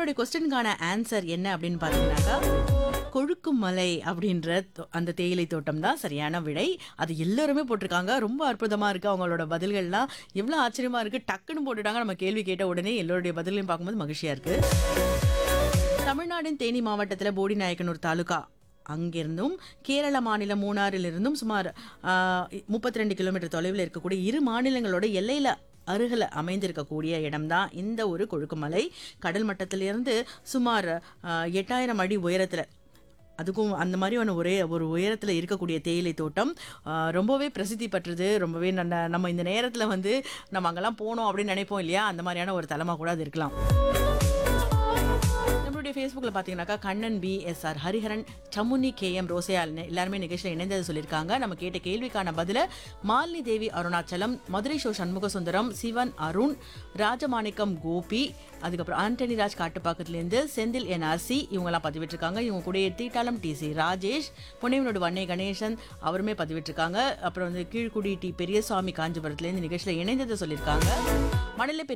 நம்மளுடைய கொஸ்டினுக்கான ஆன்சர் என்ன அப்படின்னு பார்த்தீங்கன்னாக்கா கொழுக்கும் மலை அப்படின்ற தோ- அந்த தேயிலை தோட்டம் தான் சரியான விடை அது எல்லாருமே போட்டிருக்காங்க ரொம்ப அற்புதமாக இருக்குது அவங்களோட பதில்கள்லாம் எவ்வளோ ஆச்சரியமாக இருக்குது டக்குன்னு போட்டுட்டாங்க நம்ம கேள்வி கேட்ட உடனே எல்லோருடைய பதில்களையும் பார்க்கும்போது மகிழ்ச்சியாக இருக்குது தமிழ்நாட்டின் தேனி மாவட்டத்தில் போடிநாயக்கனூர் தாலுகா அங்கிருந்தும் கேரள மாநிலம் மூணாறிலிருந்தும் சுமார் முப்பத்தி ரெண்டு கிலோமீட்டர் தொலைவில் இருக்கக்கூடிய இரு மாநிலங்களோட எல்லையில் அருகில் அமைந்திருக்கக்கூடிய இடம்தான் இந்த ஒரு கொழுக்குமலை கடல் மட்டத்திலிருந்து சுமார் ஆஹ், எட்டாயிரம் அடி உயரத்தில் அதுக்கும் அந்த மாதிரியான ஒரே ஒரு உயரத்தில் இருக்கக்கூடிய தேயிலை தோட்டம் ஆஹ், ரொம்பவே பிரசித்தி பெற்றது ரொம்பவே நல்ல நம்ம இந்த நேரத்தில் வந்து நம்ம அங்கெல்லாம் போனோம் அப்படின்னு நினைப்போம் இல்லையா அந்த மாதிரியான ஒரு தலமாக கூட அது இருக்கலாம் நம்மளுடைய ஃபேஸ்புக்கில் பார்த்தீங்கன்னாக்கா Kannan P S R Hariharan Samuni K M ரோசையால் எல்லாருமே நிகழ்ச்சியில் இணைந்தது சொல்லியிருக்காங்க நம்ம கேட்ட கேள்விக்கான பதில மாலினி தேவி அருணாச்சலம் மதுரை ஷோ சண்முக சுந்தரம் சிவன் அருண் ராஜமாணிக்கம் கோபி அதுக்கப்புறம் ஆண்டனி ராஜ் காட்டுப்பாக்கத்துலேருந்து செந்தில் என்ஆர்சி இவங்கெல்லாம் பதிவிட்டிருக்காங்க இவங்க கூட தீட்டாளம் டி சி ராஜேஷ் பொன்னைவனோட வண்ணை கணேசன் அவருமே பதிவிட்டிருக்காங்க அப்புறம் வந்து கீழ்குடி டி பெரியசாமி காஞ்சிபுரத்துலேருந்து நிகழ்ச்சியில் இணைந்ததை சொல்லியிருக்காங்க மணல பெரிய